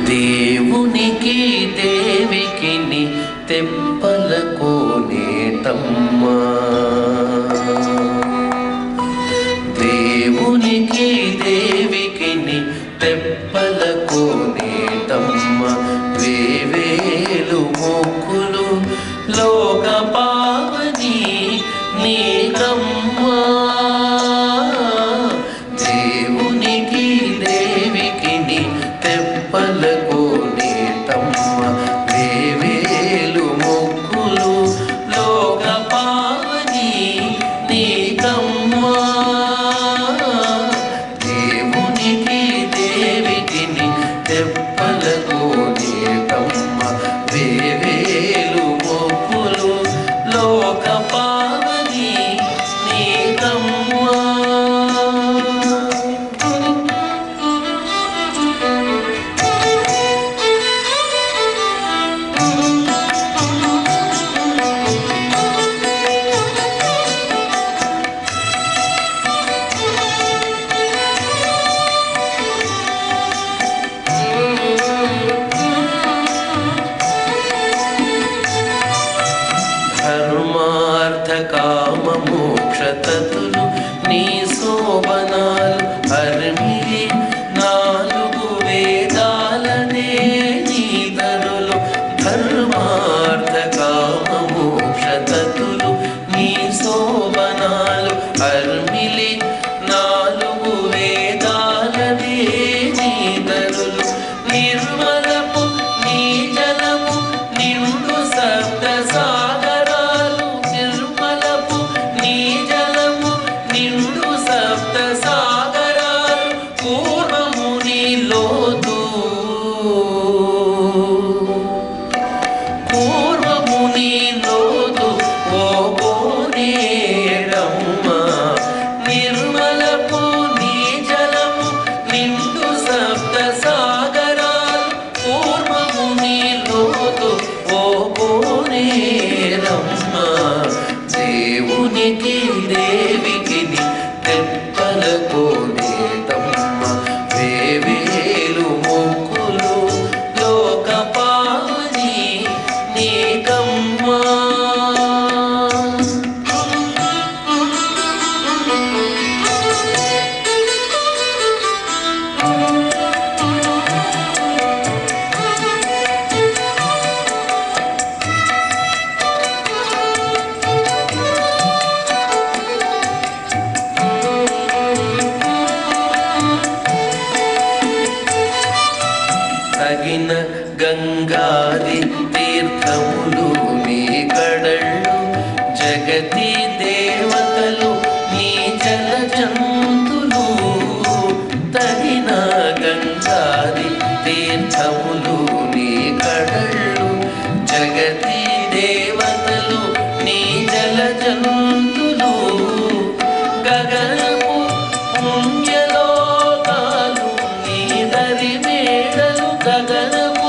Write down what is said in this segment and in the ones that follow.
దేవునికి దేవికి తెప్పలకు నేటమ్మా దేవునికి దేవికి తెప్పలకు నేటమ్మ వేవేలు మొక్కులు లోక పావని నీకమ్మా దేవునికి దేవికి తెప్పలకు నేటమ్మ వేవేలు మొక్కులు లోక పావని నీకమ్మా దేవునికి దేవికి తెప్పలకు నేటమ్మ వేవేలు మొక్కులు లోక పావని నీకమ్మా ధర్మార్థ కామ మోక్షతతులు నీ శోభనాలు హర్మిలి నాలుగు వేదాలనే నీ తరులు ధర్మార్థ కామ మోక్షతతులు నీ శోభనాలు హర్మిలి నాలుగు వేదాలనే నీ తరులు నిర్మలపు నీ జలము నిండు సప్త సాగరాలు నిర్మలపు నీ జలము నిండు సప్త సాగరాలు పూర్వము నీలోతు పూర్వము నీలోతు ఓ కోనేరమ్మ నిర్మలపు నీ జలము నిండు సప్త సాగరాలు పూర్వము నీలోతు ఓ కోనేరమ్మ దేవునికి దేవికి తెప్పల కోనేటమ్మ వేవేలు మొక్కులు లోక పావని నీకమ్మా తగిన గంగాది తీర్థములు నీ కడళ్ళు జగతి దేవతలు నీ జల జంతులు తగిన గంగాది తీర్థములు నీ కడళ్ళు జగతి దేవతలు నీ జల జంతులు గగనపు పుణ్యలోకాలు నీ దరి మేడలు గగనపు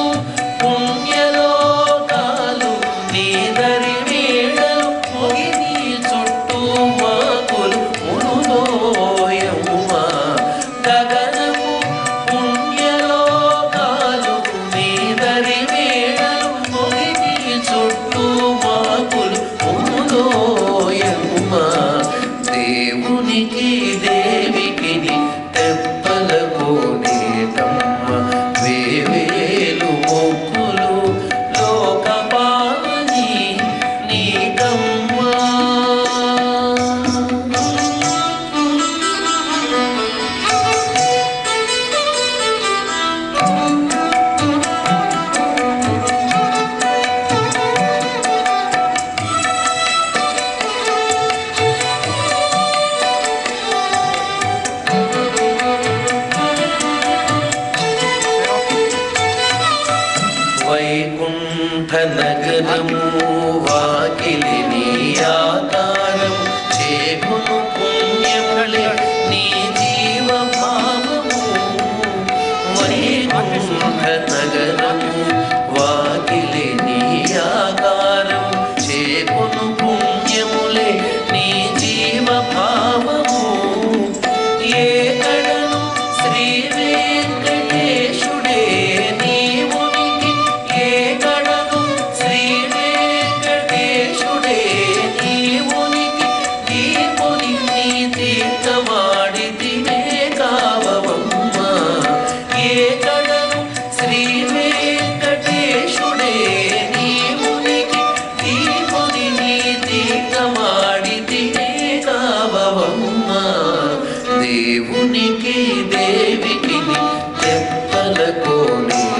పుణ్యలోకాలు నీ దరి మేడలు మొగిని చుట్టూ మాకులు మునులోయముమా గగనపు పుణ్యలోకాలు నీ దరి మేడలు మొగిని చుట్టూ మాకులు మునులోయముమా దేవునికి దేవికి తెప్పల కోనేటమ్మ వేవేలు మొక్కులు లోక పావని నీకమ్మా వైకుంఠ నగరము వాకిలి నీ ఆకారం చేకును పుణ్యములే నీ జీవ భావము వైకుంఠ నగరము వాకిలి నీ ఆకారం చేకును పుణ్యములే నీ జీవ భావము ఏ కడను శ్రీ వెంకటేశుడే నీ కోనే